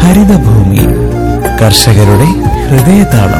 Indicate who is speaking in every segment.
Speaker 1: ഹരിതഭൂമി കർഷകരുടെ ഹൃദയതാളം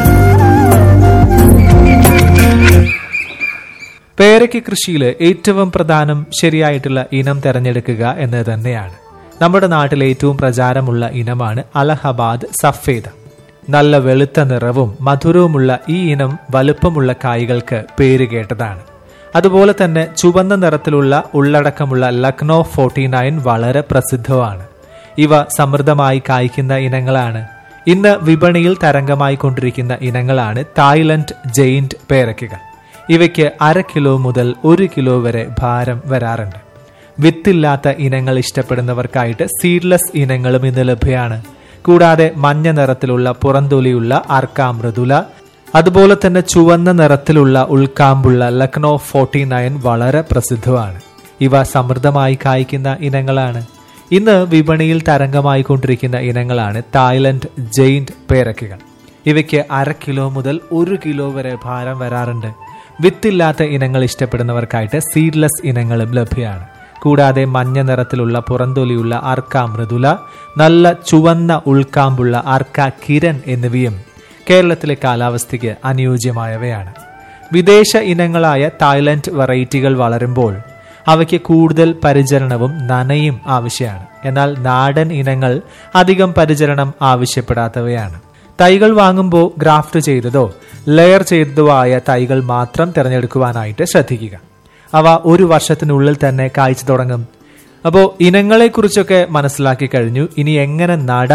Speaker 2: പേരയ്ക്ക് കൃഷിയിൽ ഏറ്റവും പ്രധാനം ശരിയായിട്ടുള്ള ഇനം തെരഞ്ഞെടുക്കുക എന്നത് തന്നെയാണ് നമ്മുടെ നാട്ടിൽ ഏറ്റവും പ്രചാരമുള്ള ഇനമാണ് അലഹബാദ് സഫേദ നല്ല വെളുത്ത നിറവും മധുരവുമുള്ള ഈ ഇനം വലുപ്പമുള്ള കായ്കൾക്ക് പേര് കേട്ടതാണ് അതുപോലെ തന്നെ ചുവന്ന നിറത്തിലുള്ള ഉള്ളടക്കമുള്ള ലക്നോ ഫോർട്ടി നയൻ വളരെ പ്രസിദ്ധമാണ് ഇവ സമൃദ്ധമായി കായ്ക്കുന്ന ഇനങ്ങളാണ് ഇന്ന് വിപണിയിൽ തരംഗമായി കൊണ്ടിരിക്കുന്ന ഇനങ്ങളാണ് തായ്ലൻഡ് ജെയിന്റ് പേരയ്ക്കുകൾ ഇവയ്ക്ക് അര കിലോ മുതൽ ഒരു കിലോ വരെ ഭാരം വരാറുണ്ട് വിത്തില്ലാത്ത ഇനങ്ങൾ ഇഷ്ടപ്പെടുന്നവർക്കായിട്ട് സീഡ്ലെസ് ഇനങ്ങളും ഇന്ന് ലഭ്യമാണ് കൂടാതെ മഞ്ഞ നിറത്തിലുള്ള പുറന്തൊലിയുള്ള അർക്ക മൃദുല അതുപോലെ തന്നെ ചുവന്ന നിറത്തിലുള്ള ഉൾക്കാമ്പുള്ള ലക്നോ ഫോർട്ടി നയൻ വളരെ പ്രസിദ്ധമാണ് ഇവ സമൃദ്ധമായി കായ്ക്കുന്ന ഇനങ്ങളാണ് ഇന്ന് വിപണിയിൽ തരംഗമായി കൊണ്ടിരിക്കുന്ന ഇനങ്ങളാണ് തായ്ലൻഡ് ജെയിന്റ് പേരക്കുകൾ ഇവയ്ക്ക് അര കിലോ മുതൽ ഒരു കിലോ വരെ ഭാരം വരാറുണ്ട് വിത്തില്ലാത്ത ഇനങ്ങൾ ഇഷ്ടപ്പെടുന്നവർക്കായിട്ട് സീഡ്ലെസ് ഇനങ്ങളും ലഭ്യമാണ് കൂടാതെ മഞ്ഞ നിറത്തിലുള്ള പുറന്തൊലിയുള്ള അർക്ക മൃദുല നല്ല ചുവന്ന ഉൾക്കാമ്പുള്ള അർക്ക കിരൺ എന്നിവയും കേരളത്തിലെ കാലാവസ്ഥയ്ക്ക് അനുയോജ്യമായവയാണ് വിദേശ ഇനങ്ങളായ തായ്ലൻഡ് വെറൈറ്റികൾ വളരുമ്പോൾ അവയ്ക്ക് കൂടുതൽ പരിചരണവും നനയും ആവശ്യമാണ് എന്നാൽ നാടൻ ഇനങ്ങൾ അധികം പരിചരണം ആവശ്യപ്പെടാത്തവയാണ് തൈകൾ വാങ്ങുമ്പോൾ ഗ്രാഫ്റ്റ് ചെയ്തതോ ലെയർ ചെയ്തതോ ആയ തൈകൾ മാത്രം തിരഞ്ഞെടുക്കുവാനായിട്ട് ശ്രദ്ധിക്കുക അവ ഒരു വർഷത്തിനുള്ളിൽ തന്നെ കായ്ച്ചു തുടങ്ങും അപ്പോൾ ഇനങ്ങളെക്കുറിച്ചൊക്കെ മനസ്സിലാക്കി കഴിഞ്ഞു ഇനി എങ്ങനെ നടാം